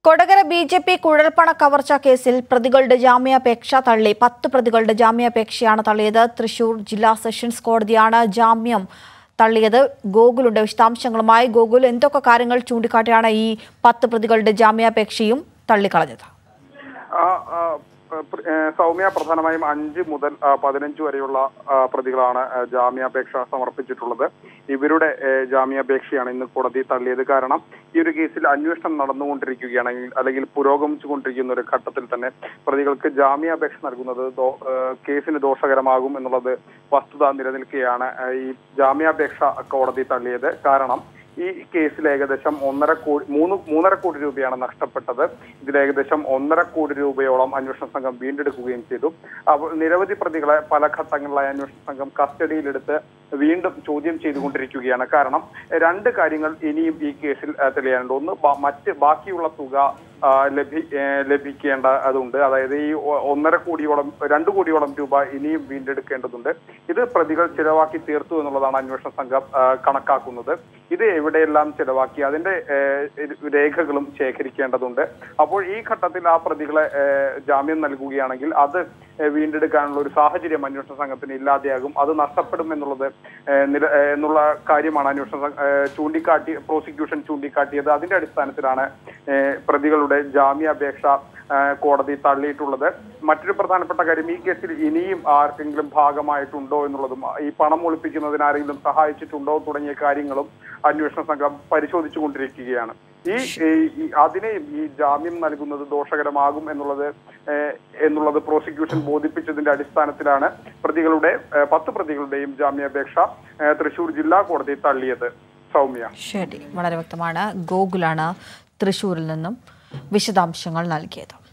കൊടകര ബി ജെ പി കുഴൽപ്പണ കവർച്ച കേസിൽ പ്രതികളുടെ ജാമ്യാപേക്ഷ തള്ളി പത്ത് പ്രതികളുടെ ജാമ്യാപേക്ഷയാണ് തള്ളിയത് തൃശൂർ ജില്ലാ സെഷൻസ് കോടതിയാണ് ജാമ്യം തള്ളിയത് ഗോകുലുണ്ട് വിശദാംശങ്ങളുമായി ഗോകുൽ എന്തൊക്കെ കാര്യങ്ങൾ ചൂണ്ടിക്കാട്ടിയാണ് ഈ പത്ത് പ്രതികളുടെ ജാമ്യാപേക്ഷയും തള്ളിക്കളഞ്ഞത് ആ, ആ, പ്ര- ഏ, സൗമ്യ പ്രധാനമായും അഞ്ച് മുതൽ ആ, പതിനഞ്ച് വരെയുള്ള ആ, പ്രതികളാണ് ആ, ജാമ്യാപേക്ഷ സമർപ്പിച്ചിട്ടുള്ളത് ഇവരുടെ ഏ, ജാമ്യാപേക്ഷയാണ് ഇന്ന് കോടതി തള്ളിയത് കാരണം ഈ ഒരു കേസിൽ അന്വേഷണം നടന്നുകൊണ്ടിരിക്കുകയാണെങ്കിൽ അല്ലെങ്കിൽ പുരോഗമിച്ചുകൊണ്ടിരിക്കുന്ന ഒരു ഘട്ടത്തിൽ തന്നെ പ്രതികൾക്ക് ജാമ്യാപേക്ഷ നൽകുന്നത് ദോ- ഏ, കേസിന് ദോഷകരമാകും എന്നുള്ളത് വസ്തുത നിലനിൽക്കുകയാണ് ഏ, ഈ ജാമ്യാപേക്ഷ കോടതി തള്ളിയത് കാരണം ഈ കേസിൽ ഏകദേശം ഒന്നര കോടി മൂന്ന് മൂന്നര കോടി രൂപയാണ് നഷ്ടപ്പെട്ടത് ഇതിൽ ഏകദേശം ഒന്നര കോടി രൂപയോളം അന്വേഷണ സംഘം വീണ്ടെടുക്കുകയും ചെയ്തു അപ്പോൾ നിരവധി പ്രതികളെ പല ഘട്ടങ്ങളിലായി അന്വേഷണ സംഘം കസ്റ്റഡിയിലെടുത്ത് വീണ്ടും ചോദ്യം ചെയ്തുകൊണ്ടിരിക്കുകയാണ് കാരണം രണ്ട് കാര്യങ്ങൾ ഇനിയും ഈ കേസിൽ ആ, തെളിയാനുണ്ട് ഒന്ന് ബ- മറ്റ് ബാക്കിയുള്ള തുക ആ, ലഭി ഏ, ലഭിക്കേണ്ട അതുണ്ട് അതായത് ഈ ഒ- ഒന്നര കോടിയോളം രണ്ട് കോടിയോളം രൂപ ഇനിയും വീണ്ടെടുക്കേണ്ടതുണ്ട് ഇത് പ്രതികൾ ചിലവാക്കി തീർത്തു എന്നുള്ളതാണ് അന്വേഷണ സംഘം ആ, കണക്കാക്കുന്നത് ഇത് എവിടെയെല്ലാം ചിലവാക്കി അതിന്റെ ഏ, ഇത് രേഖകളും ശേഖരിക്കേണ്ടതുണ്ട് അപ്പോൾ ഈ ഘട്ടത്തിൽ ആ പ്രതികളെ ഏ, ജാമ്യം നൽകുകയാണെങ്കിൽ അത് ഏ, വീണ്ടെടുക്കാനുള്ള ഒരു സാഹചര്യം അന്വേഷണ സംഘത്തിന് ഇല്ലാതെയാകും അത് നഷ്ടപ്പെടും എന്നുള്ളത് ഏ, നില- ഏ, എന്നുള്ള കാര്യമാണ് അന്വേഷണ സംഘ- ഏ, ചൂണ്ടിക്കാട്ടി പ്രോസിക്യൂഷൻ ചൂണ്ടിക്കാട്ടിയത് അതിന്റെ അടിസ്ഥാനത്തിലാണ് ഏ, പ്രതികളുടെ ജാമ്യാപേക്ഷ ആ, കോടതി തള്ളിയിട്ടുള്ളത് മറ്റൊരു പ്രധാനപ്പെട്ട കാര്യം ഈ കേസിൽ ഇനിയും ആർക്കെങ്കിലും ഭാഗമായിട്ടുണ്ടോ എന്നുള്ളതും ഈ പണം ഒളിപ്പിക്കുന്നതിന് ആരെങ്കിലും സഹായിച്ചിട്ടുണ്ടോ തുടങ്ങിയ കാര്യങ്ങളും അന്വേഷണ സംഘം പരിശോധിച്ചു കൊണ്ടിരിക്കുകയാണ് ഈ ഈ- ഈ അതിനെയും ഈ ജാമ്യം നൽകുന്നത് ദോഷകരമാകും എന്നുള്ളത് ഏഹ്, എന്നുള്ളത് പ്രോസിക്യൂഷൻ ബോധിപ്പിച്ചതിന്റെ അടിസ്ഥാനത്തിലാണ് പ്രതികളുടെ ഏഹ്, പത്ത് പ്രതികളുടെയും ജാമ്യാപേക്ഷ ഏഹ്, തൃശൂർ ജില്ലാ കോടതി തള്ളിയത് സൗമ്യ ശരി വളരെ വ്യക്തമാണ് ഗോകുലാണ് തൃശൂരിൽ നിന്നും വിശദാംശങ്ങൾ നൽകിയത്